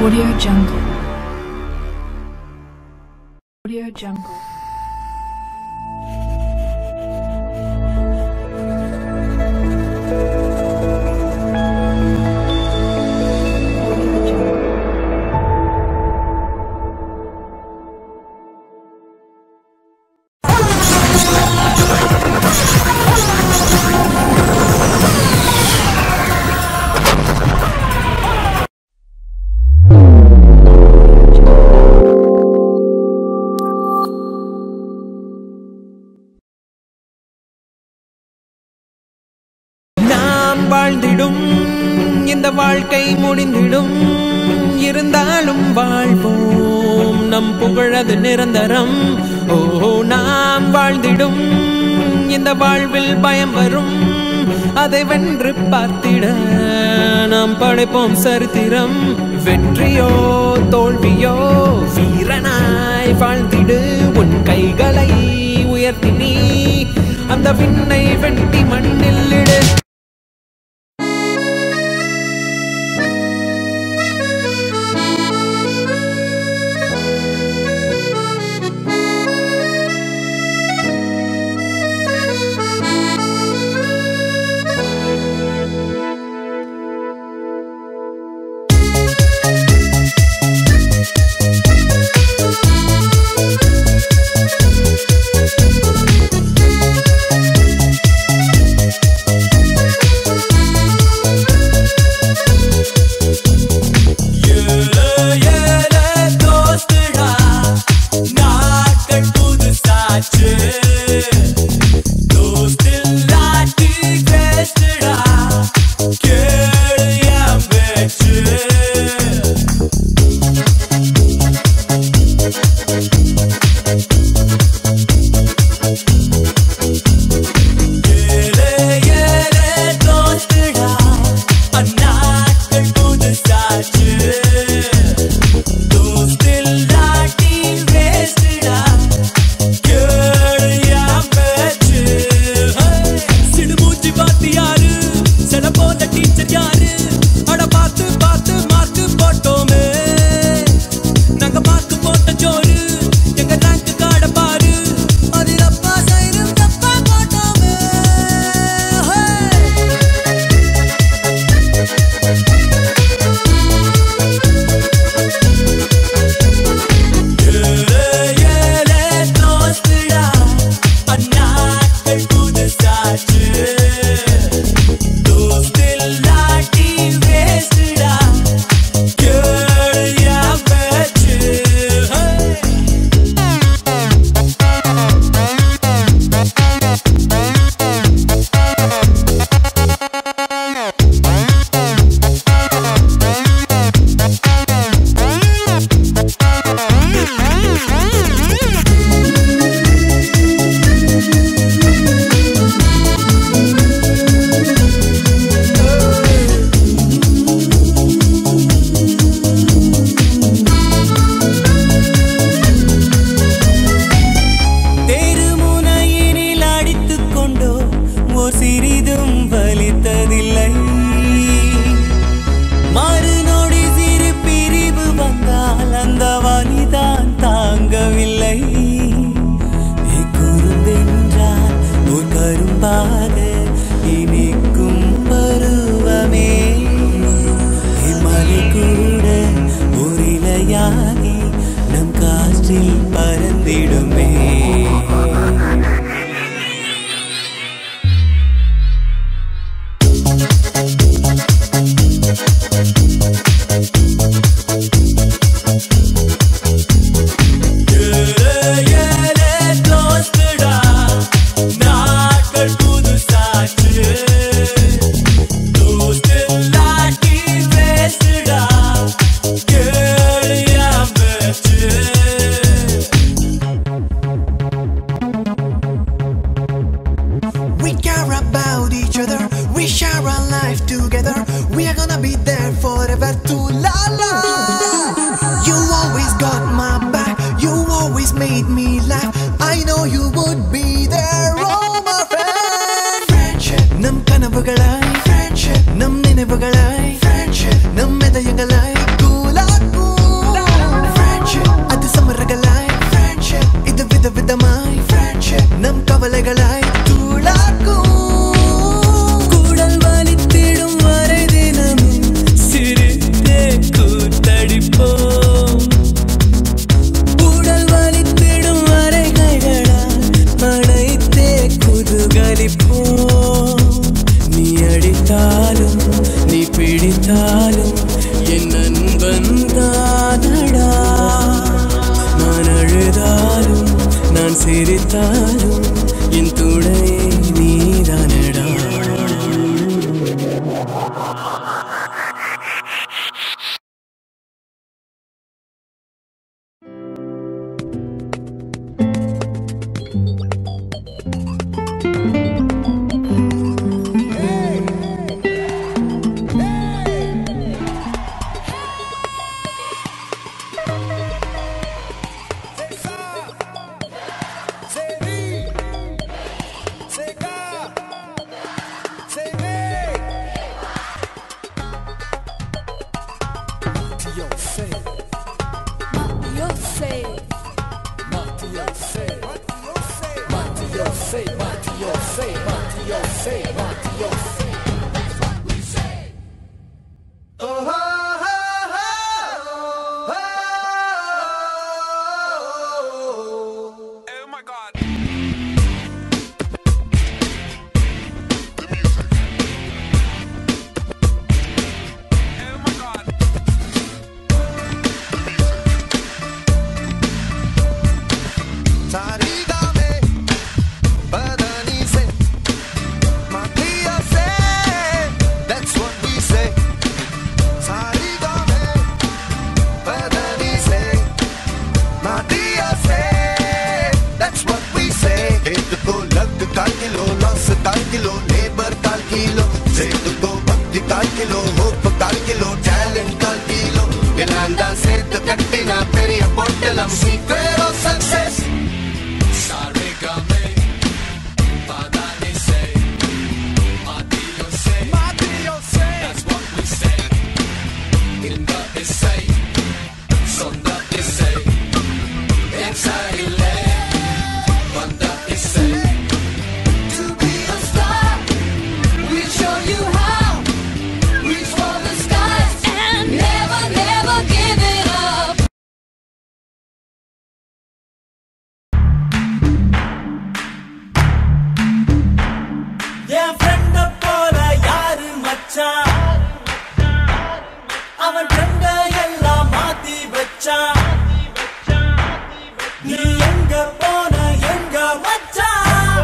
Audio Jungle. Audio Jungle. Audio Jungle. நாம் வாழ்ந்திடும் இந்த வாழ்க்கை முடிந்திடும் இருந்தாலும் வாழ்வோம் நம் புகழது நிரந்தரம் ஓ நாம் வாழ்ந்திடும் இந்த வாழ்வில் பயம் வரும் அதை வென்று பார்த்திட நாம் படைப்போம் சரித்திரம் வெற்றியோ தோல்வியோ வீரனாய் வாழ்ந்திடு உன் கைகளை உயர்த்தி நீ அந்த விண்ணை வெட்டி மண்ணில் இடு டீச்சர் யாரு அட பார்த்து பார்த்து மார்க் போட்டோமே நாங்க மார்க் போட்ட ஜோரு எங்க ரேங்க் கார்ட பாரு அதில் அப்பா சைடும் தப்பா போட்டோமே ஹே! தெருமுனையினில் அடித்துக் கொண்டோ ஓர் சிறிதும் வலித்ததில்லை மறுநொடி சிறு பிரிவு வந்தால் அந்த வலிதான் தாங்கவில்லை நீ குறும்பென்றால் ஒரு கரும்பாக இனிக்கும் பருவமே இம்மலை கூட ஒரு இலையாகி நம் காற்றில் பறந்திடுமே We care about each other, we share our life together. We are gonna be there forever to la la. You always got my back, you always made me laugh. I know you would be there, oh my friend. Friendship, நம் கனவுகளாய் friendship, நம் நினைவுகளாய் friendship, நம் இதயங்களாய் கூலா கூ நீ பிடித்தாலும் என் நண்பன் தானடா நான் அழுதாலும் நான் சிரித்தாலும் என் துணை நீதானடா Oh my god. Oh my god. Sarida me, badani se, Matia se, that's what we say. Sarida me, badani se, Matia se, that's what we say. Hit को लग काल किलो, loss काल किलो, labor काल किलो, सेठ को भक्ति काल किलो, hope काल किलो, talent काल किलो. Yolanda said the கட்டினா பெரிய பொட்டலம் secret of success. To be a star, we show you how. Reach for the skies and never, never give it up. என் ஃப்ரெண்ட போல யாரு மச்சான் அவன் ஃப்ரெண்ட எல்லாம் மாத்தி வச்சான் நீ எங்க போன எங்க மச்சான்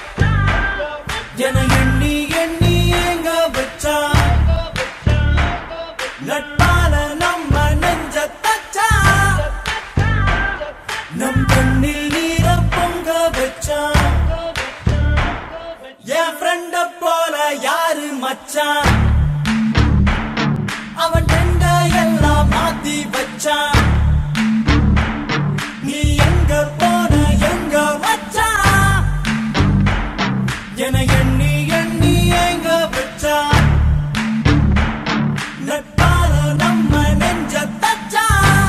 என எண்ணி எண்ணி எங்க வச்சான் நட்பால நம்ம நெஞ்ச தச்சான் நம் கண்ணில் நீர பொங்க வச்சான் என் ஃப்ரெண்ட போல யாரு மச்சான் அவன் டெண்ட எல்லாம் மாத்தி வச்சான் நீ எங்க போன எங்க மச்சான் என எண்ணி எண்ணி எங்க வச்சான் நட்பால நம்ம நெஞ்ச தச்சான்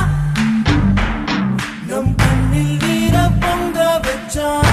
நம் கண்ணில் நீர பொங்க வச்சான்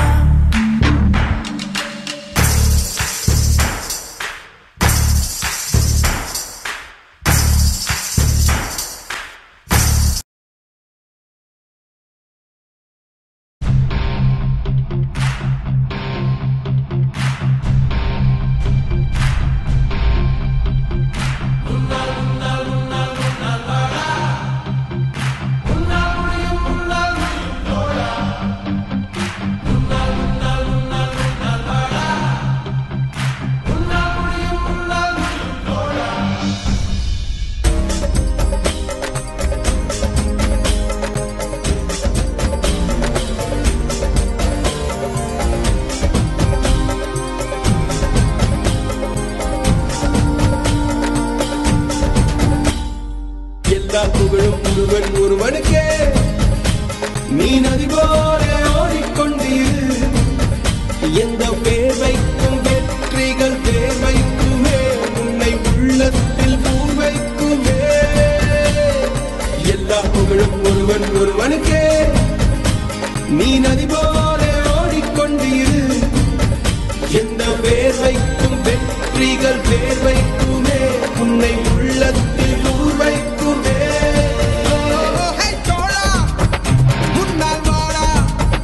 எல்லா புகழும் ஒருவன் ஒருவனுக்கே நீ நதி போல ஓடிக்கொண்டீர் எந்த பேர் வைக்கும் வெற்றிகள் பேர் வைக்குமே உன்னை உள்ளத்தில் பூர் வைக்குமே எல்லா புகழும் ஒருவன் ஒருவனுக்கே நீ நதி போல ஓடிக்கொண்டீர் எந்த பேர் வைக்கும் வெற்றிகள் பேர் வைக்குமே உன்னை உள்ளத்தில் ஊர் வைக்குமே முன்னால் வாடா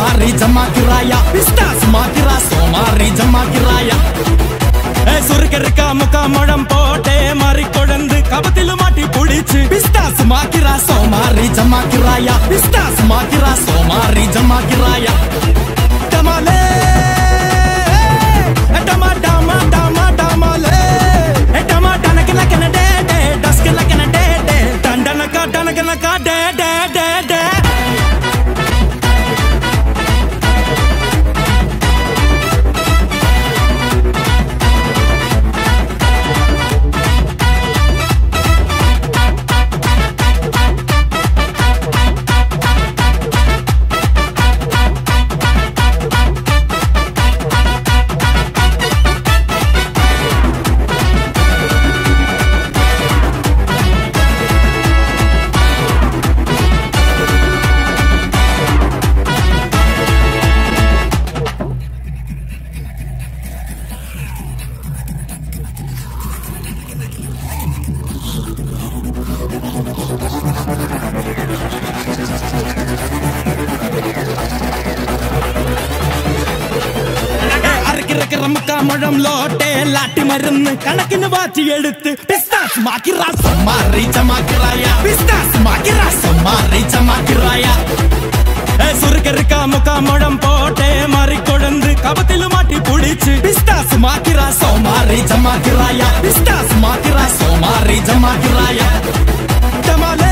சோமாரி ஜமா கிராயா பிஸ்டாஸ் மாக்கிரா சோமாரி ஜமா கிராயா ஏ சுருக்கருக்கா முக்கா முழம் போட்டே மாறி கொழுந்து கபத்தில மாட்டி புடிச்சு பிஸ்டாஸ் மாக்கிரா சோமாரி ஜமா கிராயா பிஸ்டாஸ் மாக்கிரா சோமாரி ஜமா கிராயா டமாலே டமா டமா டமா டமாலே டமா டனக்கு லக்கன டே டே டஸ்க்கு லக்கன டே டே டண்டனக்கா டனக்கனக்கா டே டே டே டே அரைக்கிறக்கிற முக்கா முழம் லோட்டே லாட்டி மருந்து கணக்குன்னு வாச்சி எடுத்து பிஸ்தாஸ் மாக்கிரா சம்மாரி சமாக்கிராயா பிஸ்தாஸ் மாக்கிரா சம்மாரி சமாக்கிராயா சுருக்கருக்கா முக்கா முழம் போட்டே மாறி கொழுந்து கபத்தில மாட்டி புடிச்சு பிஸ்தாஸ் மாக்கிரா சோமாரி ஜமாக்கிராயா பிஸ்தாஸ் மாக்கிரா சோமாரி ஜமாக்கிராயா டமாலே